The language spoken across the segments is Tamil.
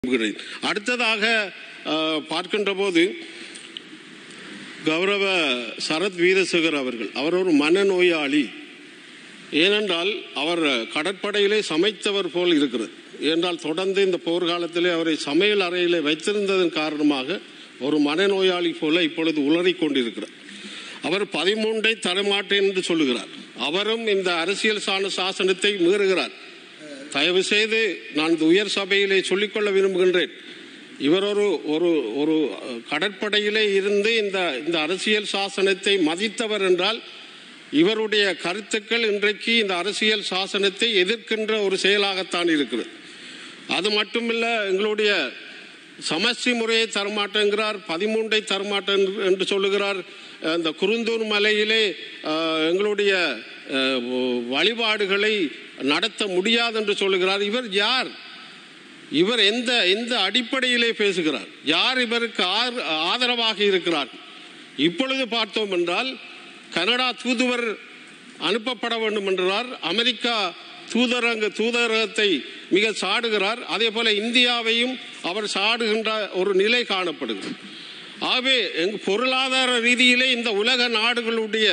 விரும்புகிறேன் அடுத்ததாக அஹ், பார்க்கின்ற போது கௌரவ சரத் வீரசேகர் அவர்கள் அவர் ஒரு மனநோயாளி ஏனென்றால் அவர் கடற்படையிலே சமைத்தவர் போல் இருக்கிறது ஏனென்றால் தொடர்ந்து இந்த போர்க்காலத்திலே அவரை சமையல் அறையிலே வைத்திருந்ததன் காரணமாக ஒரு மனநோயாளி போல இப்பொழுது உளறிக் கொண்டிருக்கிறார் அவர் பதிமூன்றை தரமாட்டேன் என்று சொல்லுகிறார் அவரும் இந்த அரசியல் சாண சாசனத்தை மீறுகிறார் தயவு செய்து நான் இந்த உயர் சபையிலே சொல்லிக்கொள்ள விரும்புகின்றேன் இவர் ஒரு ஒரு ஒரு கடற்படையிலே இருந்து இந்த இந்த அரசியல் சாசனத்தை மதித்தவர் என்றால் இவருடைய கருத்துக்கள் இன்றைக்கு இந்த அரசியல் சாசனத்தை எதிர்க்கின்ற ஒரு செயலாகத்தான் இருக்கிறது அது மட்டுமில்ல எங்களுடைய சமஸ்டி முறையை தரமாட்டேங்கிறார் பதிமூன்றை தரமாட்டேன் என்று சொல்லுகிறார் இந்த குருந்தூர் மலையிலே அஹ், எங்களுடைய அஹ், வழிபாடுகளை நடத்த முடியாது என்று சொல்லுகிறார் இவர் யார் இவர் எந்த எந்த அடிப்படையிலே பேசுகிறார் யார் இவருக்கு ஆர்- ஆதரவாக இருக்கிறார் இப்பொழுது பார்த்தோம் என்றால் கனடா தூதுவர் அனுப்பப்பட வேண்டும் என்றார் அமெரிக்கா தூதரங்க தூதரகத்தை மிக சாடுகிறார் அதே போல இந்தியாவையும் அவர் சாடுகின்ற ஒரு நிலை காணப்படுகிறது ஆகவே எங்க பொருளாதார ரீதியிலே இந்த உலக நாடுகளுடைய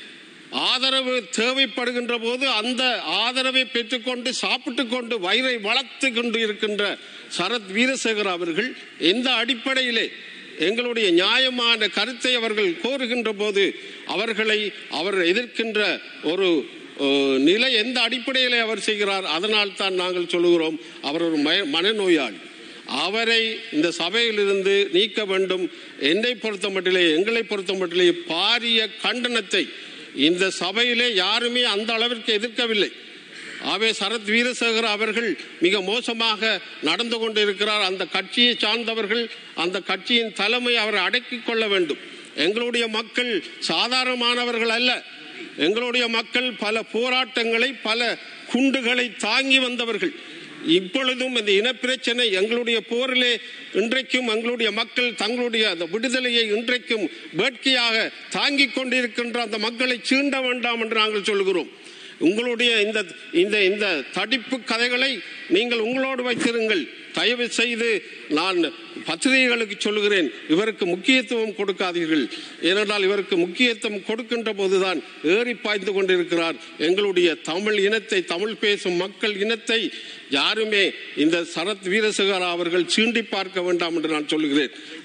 ஆதரவு தேவைப்படுகின்ற போது அந்த ஆதரவை பெற்றுக்கொண்டு சாப்பிட்டு கொண்டு வயிறை வளர்த்து கொண்டு இருக்கின்ற சரத் வீரசேகர் அவர்கள் எந்த அடிப்படையிலே எங்களுடைய நியாயமான கருத்தை அவர்கள் கோருகின்ற போது அவர்களை அவர் எதிர்க்கின்ற ஒரு அஹ், நிலை எந்த அடிப்படையிலே அவர் செய்கிறார் அதனால் தான் நாங்கள் சொல்லுகிறோம் அவர் ஒரு மய- மனநோயாளி அவரை இந்த சபையிலிருந்து நீக்க வேண்டும் என்னை பொறுத்த மட்டிலே எங்களை பொறுத்த மட்டிலே பாரிய கண்டனத்தை இந்த சபையிலே யாருமே அந்த அளவிற்கு எதிர்க்கவில்லை ஆவே சரத் வீரசேகர் அவர்கள் மிக மோசமாக நடந்து கொண்டிருக்கிறார் அந்த கட்சியை சார்ந்தவர்கள் அந்த கட்சியின் தலைமை அவரை அடக்கிக் கொள்ள வேண்டும் எங்களுடைய மக்கள் சாதாரணமானவர்கள் அல்ல எங்களுடைய மக்கள் பல போராட்டங்களை பல குண்டுகளை தாங்கி வந்தவர்கள் இப்பொழுதும் இந்த இனப்பிரச்சனை எங்களுடைய போரிலே இன்றைக்கும் எங்களுடைய மக்கள் தங்களுடைய அந்த விடுதலையை இன்றைக்கும் வேட்கையாக தாங்கிக் கொண்டிருக்கின்ற அந்த மக்களை சீண்ட வேண்டாம் என்று நாங்கள் சொல்கிறோம் உங்களுடைய இந்த இந்த இந்த தடிப்பு கதைகளை நீங்கள் உங்களோடு வைத்திருங்கள் தயவு செய்து நான் பத்திரிகைகளுக்கு சொல்லுகிறேன் இவருக்கு முக்கியத்துவம் கொடுக்காதீர்கள் ஏனென்றால் இவருக்கு முக்கியத்துவம் கொடுக்கின்ற போதுதான் ஏறி பாய்ந்து கொண்டிருக்கிறார் எங்களுடைய தமிழ் இனத்தை தமிழ் பேசும் மக்கள் இனத்தை யாருமே இந்த சரத் வீரசேகர் அவர்கள் சீண்டி பார்க்க வேண்டாம் என்று நான் சொல்லுகிறேன்